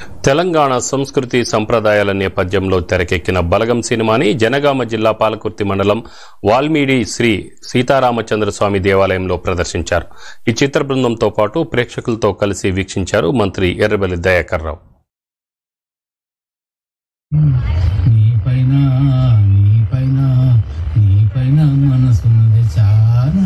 తెలంగాణ సంస్కృతి సంప్రదాయాల నేపథ్యంలో తెరకెక్కిన బలగం సినిమాని జనగామ జిల్లా పాలకుర్తి మండలం వాల్మీడి శ్రీ సీతారామచంద్ర స్వామి దేవాలయంలో ప్రదర్శించారు ఈ చిత్ర బృందంతో పాటు ప్రేక్షకులతో కలిసి వీక్షించారు మంత్రి ఎర్రబెల్లి దయాకర్ రావు నీ పైన నీ పైన నీ పైన మనసున్నది చాలా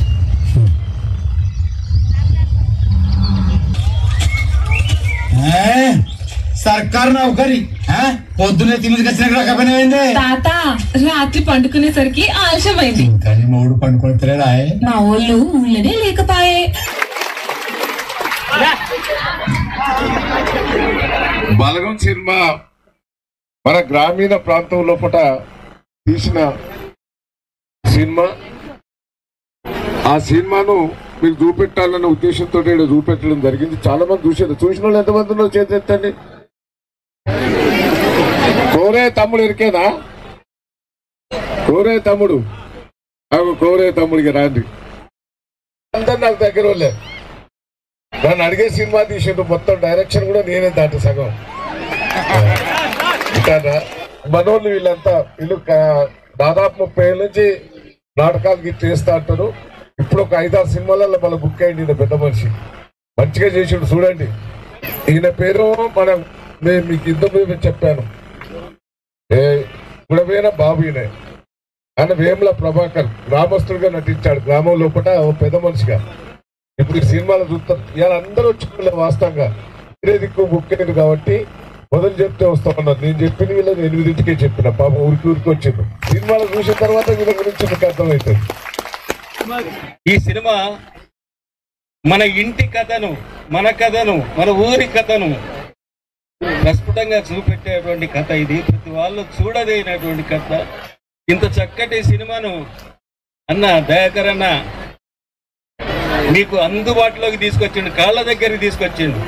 ఏ, సర్కారు నౌకరి ఏ? పొద్దున్నే తిమిదికి వచ్చిన రాకపోయినావేంది తాత రాత్రి పండుకునేసరికి ఆలస్యమైంది ఇంకా నీ మూడు పండుకొడతలేడా మా ఊళ్ళు ఊళ్ళనే లేకపాయే బలగం సినిమా మన గ్రామీణ ప్రాంతం లోపల తీసిన సినిమా ఆ సినిమాను మీకు చూపెట్టాలన్న ఉద్దేశంతో ఈడ చూపెట్టడం జరిగింది చాలా మంది చూసారు చూసిన వాళ్ళు ఎంతమంది ఉన్నారు చేతి ఎత్తండి కోరే తమ్ముడు ఇరికేనా కోరే తమ్ముడు అగో కోరే తమ్ముడికి రాండి అందరు నాకు దగ్గర వాళ్ళే నన్ను అడిగే సినిమా తీసిండు మొత్తం డైరెక్షన్ కూడా నేనే దాటి సగం ఇట్లా మనోళ్ళు వీళ్ళంతా వీళ్ళు కా- దాదాపు ముప్పై ఏళ్ళ నుంచి నాటకాలు గిట్ చేస్తా అంటారు ఇప్పుడు ఒక ఐదారు సినిమాలలో మన బుక్ అయింది ఈయన పెద్ద మనిషి మంచిగా చేసిండు చూడండి ఈయన పేరు మనం నేను మీకు ఇంతకు ముందు చెప్పాను ఏ గుడవేన బాబు ఈయన ఆయన వేముల ప్రభాకర్ గ్రామస్తుడిగా నటించాడు గ్రామం లోపల ఓ పెద్ద మనిషిగా ఇప్పుడు ఈ సినిమాలో చూస్తారు ఇవాళ అందరూ వచ్చి వాస్తవంగా ఇదే దిక్కు బుక్ అయింది కాబట్టి మొదలు చెప్తే వస్తా ఉన్నారు నేను చెప్పిన వీళ్ళని ఎనిమిదింటికే చెప్పిన పాప ఊరికి ఊరికి వచ్చిండు సినిమాలో చూసిన తర్వాత వీళ్ళ గురించి మీకు అర్థమవుతుంది ఈ సినిమా మన ఇంటి కథను మన కథను మన ఊరి కథను ప్రస్ఫుటంగా చూపెట్టేటువంటి కథ ఇది ప్రతి వాళ్ళు చూడదైనటువంటి కథ ఇంత చక్కటి సినిమాను అన్న దయాకర్ అన్న మీకు అందుబాటులోకి తీసుకొచ్చిండు కాళ్ళ దగ్గరికి తీసుకొచ్చిండు